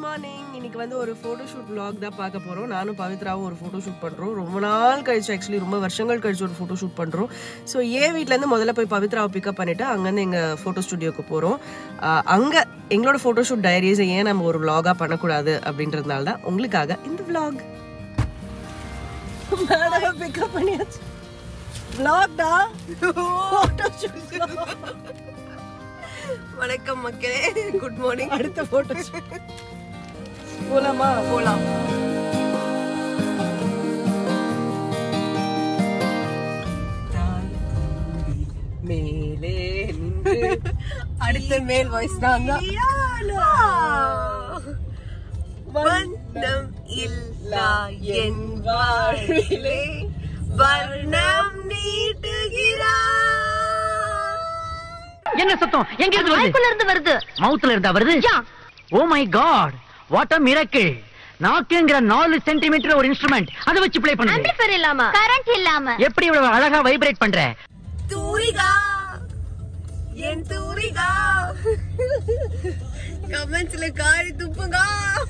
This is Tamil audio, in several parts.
மார்னிங் இன்னைக்கு வந்து ஒரு ஃபோட்டோ ஷூட் vlog தான் பார்க்க போகிறோம் நானும் பவித்ராவும் ஒரு ஃபோட்டோ ஷூட் பண்ணுறோம் ரொம்ப நாள் கழிச்சு ஆக்சுவலி ரொம்ப வருஷங்கள் கழிச்சு ஒரு ஃபோட்டோ ஷூட் பண்ணுறோம் ஸோ ஏன் வீட்டிலேருந்து முதல்ல போய் பவித்ராவை பிக்கப் பண்ணிவிட்டு அங்கேருந்து எங்கள் ஃபோட்டோ ஸ்டுடியோக்கு போகிறோம் அங்கே எங்களோட ஃபோட்டோ ஷூட் டைரிஸை ஏன் நம்ம ஒரு vlog-ஆ பண்ணக்கூடாது அப்படின்றதுனால தான் உங்களுக்காக இந்த vlog மேடம் பிக்கப் பண்ணியாச்சு vlog-டா ஃபோட்டோ ஷூட் வணக்கம் மக்களே குட் மார்னிங் அடுத்த ஃபோட்டோ போலாமா போலாம் மேலே நின்று அடுத்த மேல் வாய்ஸ் தான் வண்ணம் இல்லா என் வாழ்விலே வர்ணம் நீட்டுகிறார் என்ன சத்தம் எங்க இருந்து வருது இருந்து வருது மவுத்ல இருந்தா வருது oh my god what a miracle நாக்குங்கிற நாலு சென்டிமீட்டர் ஒரு இன்ஸ்ட்ருமெண்ட் அதை வச்சு ப்ளே பண்ணுது ஆம்பிளிஃபையர் இல்லாம கரண்ட் இல்லாம எப்படி இவ்வளவு அழகா வைப்ரேட் பண்ற தூரிகா என் தூரிகா கமெண்ட்ஸ்ல காரி துப்புங்க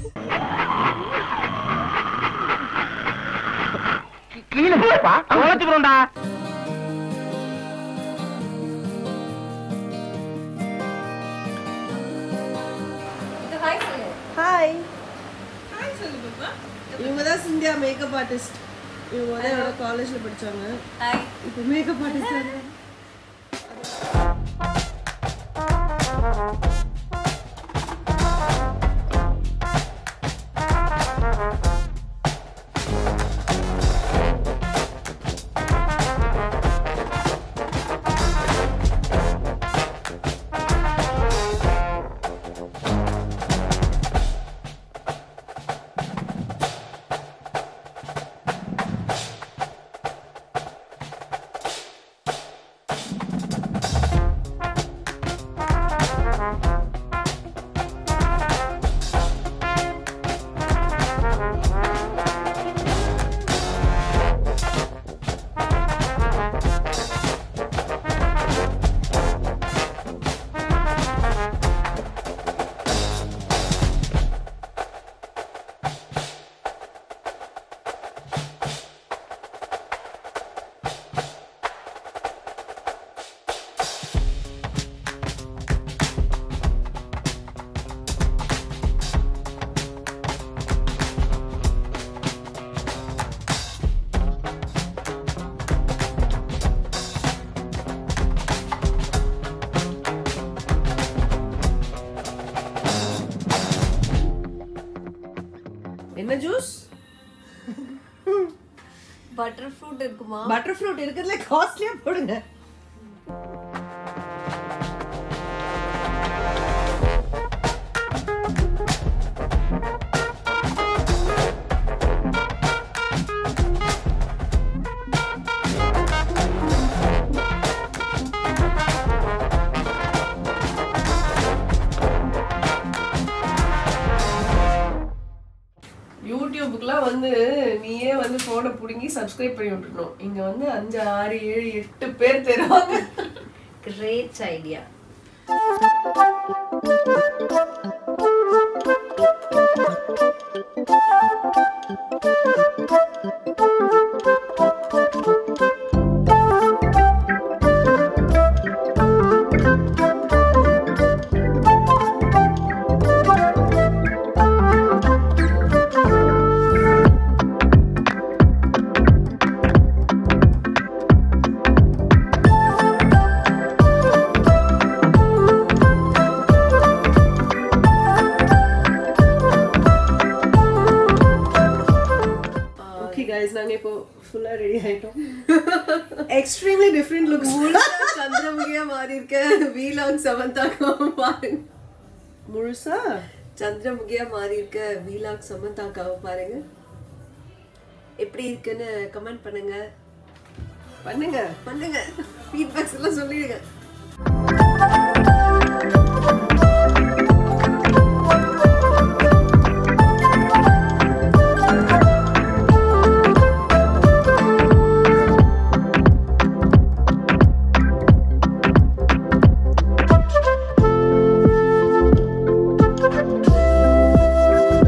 கீழே போப்பா உழைச்சுக்கிறோம்டா ஹாய் இவங்க தான் சிந்தியா மேக்கப் ஆர்டிஸ்ட் இவங்க வந்து என்னோட காலேஜ்ல படிச்சாங்க இப்போ மேக்கப் ஆர்டிஸ்ட் என்ன ஜூஸ் பட்டர் ஃப்ரூட் இருக்குமா பட்டர் ஃப்ரூட் இருக்கிறதுல காஸ்ட்லியா போடுங்க யூடியூபுக்குலாம் வந்து நீயே வந்து ஃபோனை பிடுங்கி சப்ஸ்கிரைப் பண்ணி விட்டுருணும் இங்க வந்து அஞ்சு ஆறு ஏழு எட்டு பேர் தருவாங்க கிரேட் ஐடியா ஓகே கைஸ் நாங்க இப்போ ஃபுல்லா ரெடி ஆயிட்டோம் எக்ஸ்ட்ரீம்லி டிஃப்ரெண்ட் லுக்ஸ் சந்திரமுகியா மாறி இருக்க வீலாக் சமந்தாக்கா பாருங்க முழுசா சந்திரமுகியா மாறி இருக்க வீலாக் சமந்தாக்காவை பாருங்க எப்படி இருக்குன்னு கமெண்ட் பண்ணுங்க பண்ணுங்க பண்ணுங்க ஃபீட்பேக்ஸ் எல்லாம் சொல்லிடுங்க ஆ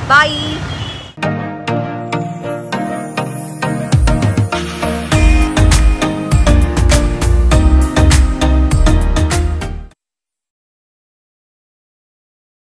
பாய்